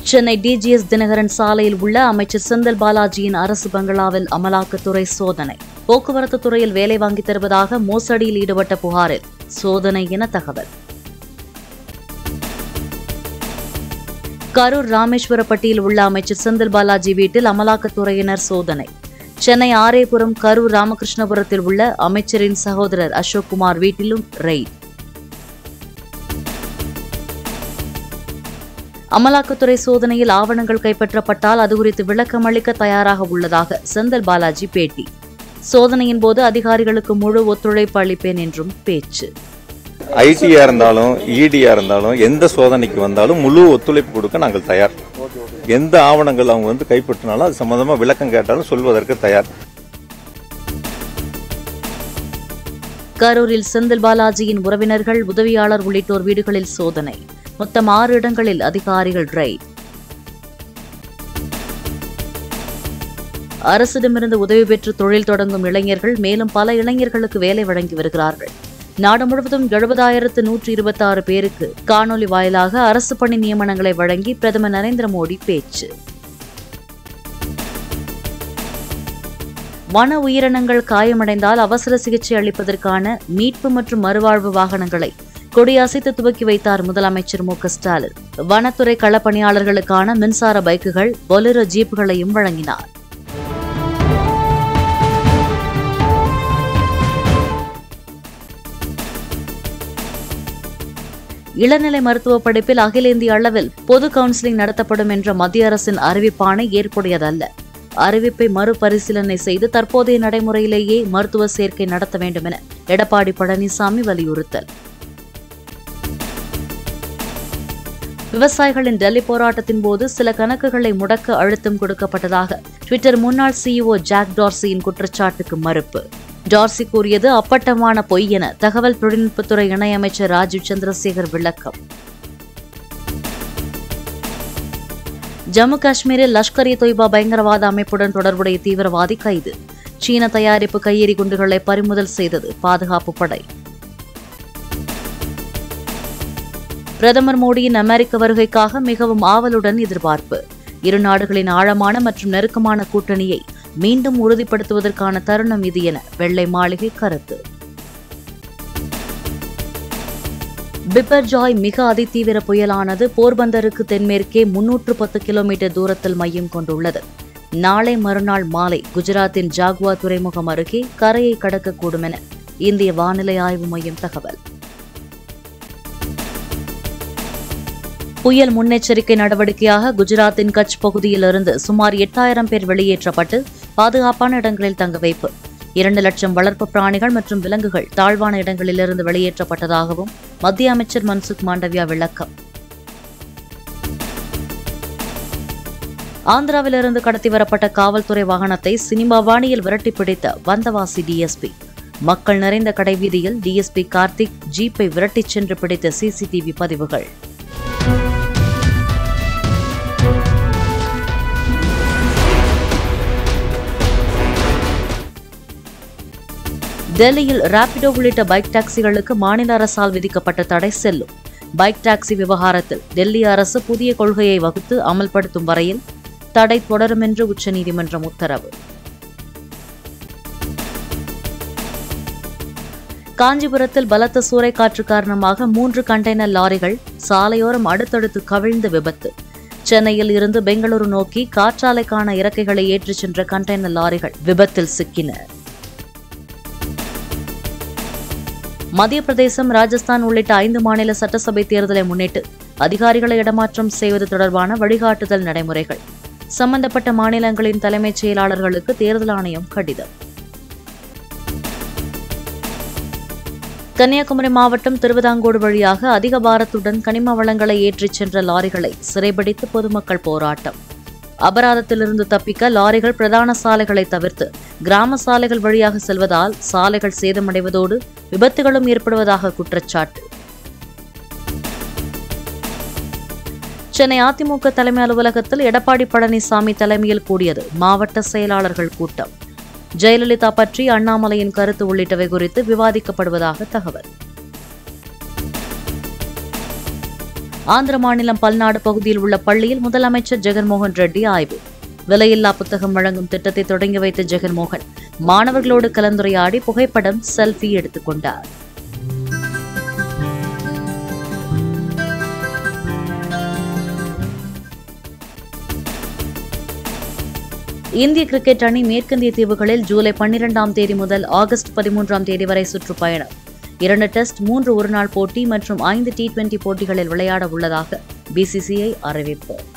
Chennai DGS Dinakaran சாலையில் உள்ள அமைச்சர் செந்தில் பாலாஜியின் அரசு பங்களாவில் அமலாக்கத்துறை சோதனை போக்குவரத்து துறையில் வேலை வாங்கித் தருவதாக மோசடியில் ஈடுபட்ட புகாரில் சோதனை என தகவல் கரூர் ராமேஸ்வரப்பட்டியில் உள்ள அமைச்சர் செந்தில் பாலாஜி வீட்டில் அமலாக்கத்துறையினர் சோதனை சென்னை ஆரேபுரம் கரூர் ராமகிருஷ்ணபுரத்தில் உள்ள அமைச்சரின் சகோதரர் அசோக் குமார் வீட்டிலும் ரெய்ட் அமலாக்கத்துறை சோதனையில் ஆவணங்கள் கைப்பற்றப்பட்டால் அது குறித்து விளக்கம் அளிக்க தயாராக உள்ளதாக செந்தில் பாலாஜி பேட்டி சோதனையின் போது அதிகாரிகளுக்கு முழு ஒத்துழைப்பு அளிப்பேன் என்றும் பேச்சு ஐடியா இருந்தாலும் இடியா இருந்தாலும் எந்த சோதனைக்கு வந்தாலும் முழு ஒத்துழைப்பு கொடுக்க நாங்கள் தயார் எந்த ஆவணங்கள் அவங்க வந்து கைப்பற்றினாலும் அது சம்பந்தமா விளக்கம் கேட்டாலும் சொல்வதற்கு தயார் கரூரில் செந்தில் பாலாஜியின் உறவினர்கள் உதவியாளர் உள்ளிட்டோர் வீடுகளில் சோதனை மொத்தம் ஆறு இடங்களில் அதிகாரிகள் ரெய்ட் அரசிடமிருந்து உதவி பெற்று தொழில் தொடங்கும் இளைஞர்கள் மேலும் பல இளைஞர்களுக்கு வேலை வழங்கி வருகிறார்கள் நாடு முழுவதும் எழுபதாயிரத்து நூற்றி இருபத்தி ஆறு பேருக்கு காணொலி வாயிலாக அரசு பணி நியமனங்களை வழங்கி பிரதமர் நரேந்திர மோடி பேச்சு வன உயிரினங்கள் காயமடைந்தால் அவசர சிகிச்சை அளிப்பதற்கான மீட்பு மற்றும் மறுவாழ்வு வாகனங்களை கொடியசைத்து துவக்கி வைத்தார் முதலமைச்சர் மு க ஸ்டாலின் வனத்துறை களப்பணியாளர்களுக்கான மின்சார பைக்குகள் பொலிரோ ஜீப்புகளையும் வழங்கினார் இளநிலை மருத்துவ படிப்பில் அகில இந்திய அளவில் பொது கவுன்சிலிங் நடத்தப்படும் என்ற மத்திய அரசின் அறிவிப்பாணை ஏற்புடையதல்ல அறிவிப்பை மறுபரிசீலனை செய்து தற்போதைய நடைமுறையிலேயே மருத்துவ சேர்க்கை நடத்த வேண்டும் என எடப்பாடி பழனிசாமி வலியுறுத்தல் விவசாயிகளின் டெல்லி போராட்டத்தின் போது சில கணக்குகளை முடக்க அழுத்தம் கொடுக்கப்பட்டதாக ட்விட்டர் முன்னாள் சிஇஓ ஜாக் டார்சியின் குற்றச்சாட்டுக்கு மறுப்பு டார்சி கூறியது அப்பட்டமான பொய் என தகவல் தொழில்நுட்பத்துறை இணையமைச்சர் ராஜீவ் சந்திரசேகர் விளக்கம் ஜம்மு காஷ்மீரில் லஷ்கர் இ தொய்பா பயங்கரவாத அமைப்புடன் தொடர்புடைய தீவிரவாதி கைது சீன தயாரிப்பு கையெறி குண்டுகளை பறிமுதல் செய்தது பாதுகாப்பு படை பிரதமர் மோடியின் அமெரிக்க வருகைக்காக மிகவும் ஆவலுடன் எதிர்பார்ப்பு இரு நாடுகளின் ஆழமான மற்றும் நெருக்கமான கூட்டணியை மீண்டும் உறுதிப்படுத்துவதற்கான தருணம் இது என வெள்ளை மாளிகை கருத்து பிப்பர்ஜாய் மிக அதிதீவிர புயலானது போர்பந்தருக்கு தென்மேற்கே முன்னூற்று பத்து கிலோமீட்டர் தூரத்தில் மையம் கொண்டுள்ளது நாளை மறுநாள் மாலை குஜராத்தின் ஜாகுவா துறைமுகம் அருகே கரையை கடக்கக்கூடும் என இந்திய வானிலை ஆய்வு மையம் தகவல் புயல் முன்னெச்சரிக்கை நடவடிக்கையாக குஜராத்தின் கட்ச் பகுதியிலிருந்து சுமார் எட்டாயிரம் பேர் வெளியேற்றப்பட்டு பாதுகாப்பான இடங்களில் தங்க வைப்பு இரண்டு லட்சம் வளர்ப்பு பிராணிகள் மற்றும் விலங்குகள் தாழ்வான இடங்களிலிருந்து வெளியேற்றப்பட்டதாகவும் மத்திய அமைச்சர் மன்சுக் மாண்டவியா விளக்கம் ஆந்திராவிலிருந்து கடத்தி வரப்பட்ட காவல்துறை வாகனத்தை சினிமா வாணியில் விரட்டி பிடித்த வந்தவாசி டிஎஸ்பி மக்கள் நிறைந்த கடைவீதியில் டிஎஸ்பி கார்த்திக் ஜீப்பை விரட்டிச் சென்று பிடித்த சிசிடிவி பதிவுகள் டெல்லியில் ராபிடோ உள்ளிட்ட பைக் டாக்ஸிகளுக்கு மாநில அரசால் விதிக்கப்பட்ட தடை செல்லும் பைக் டாக்ஸி விவகாரத்தில் டெல்லி அரசு புதிய கொள்கையை வகுத்து அமல்படுத்தும் வரையில் தடை தொடரும் என்று உச்சநீதிமன்றம் உத்தரவு காஞ்சிபுரத்தில் பலத்த சூறைக்காற்று காரணமாக மூன்று கண்டெய்னர் லாரிகள் சாலையோரம் அடுத்தடுத்து கவிழ்ந்த விபத்து சென்னையில் இருந்து பெங்களூரு நோக்கி காற்றாலைக்கான இறக்கைகளை ஏற்றிச் சென்ற கண்டெய்னர் லாரிகள் விபத்தில் சிக்கின மத்திய பிரதேசம் ராஜஸ்தான் உள்ளிட்ட ஐந்து மாநில சட்டசபை தேர்தலை முன்னிட்டு அதிகாரிகளை இடமாற்றம் செய்வது தொடர்பான வழிகாட்டுதல் நடைமுறைகள் சம்பந்தப்பட்ட மாநிலங்களின் தலைமைச் செயலாளர்களுக்கு தேர்தல் ஆணையம் கடிதம் கன்னியாகுமரி மாவட்டம் திருவிதாங்கோடு வழியாக அதிக பாரத்துடன் கனிம வளங்களை ஏற்றிச் சென்ற லாரிகளை சிறைபிடித்து பொதுமக்கள் போராட்டம் அபராதத்திலிருந்து தப்பிக்க லாரிகள் பிரதான சாலைகளை தவிர்த்து கிராம சாலைகள் வழியாக செல்வதால் சாலைகள் சேதமடைவதோடு விபத்துகளும் ஏற்படுவதாக குற்றச்சாட்டு சென்னை அதிமுக தலைமை அலுவலகத்தில் எடப்பாடி பழனிசாமி தலைமையில் கூடியது மாவட்ட செயலாளர்கள் கூட்டம் ஜெயலலிதா பற்றி அண்ணாமலையின் கருத்து உள்ளிட்டவை குறித்து விவாதிக்கப்படுவதாக தகவல் ஆந்திர மாநிலம் பல்நாடு பகுதியில் உள்ள பள்ளியில் முதலமைச்சர் ஜெகன்மோகன் ரெட்டி ஆய்வு விலையில்லா புத்தகம் வழங்கும் திட்டத்தை தொடங்கி வைத்த ஜெகன்மோகன் மாணவர்களோடு கலந்துரையாடி புகைப்படம் செல்ஃபி எடுத்துக் கொண்டார் இந்திய கிரிக்கெட் அணி மேற்கிந்திய தீவுகளில் ஜூலை பன்னிரெண்டாம் தேதி முதல் ஆகஸ்ட் பதிமூன்றாம் தேதி வரை சுற்றுப்பயணம் இரண்டு டெஸ்ட் மூன்று ஒருநாள் போட்டி மற்றும் ஐந்து டி டுவெண்டி போட்டிகளில் விளையாட உள்ளதாக பிசிசிஐ அறிவிப்பு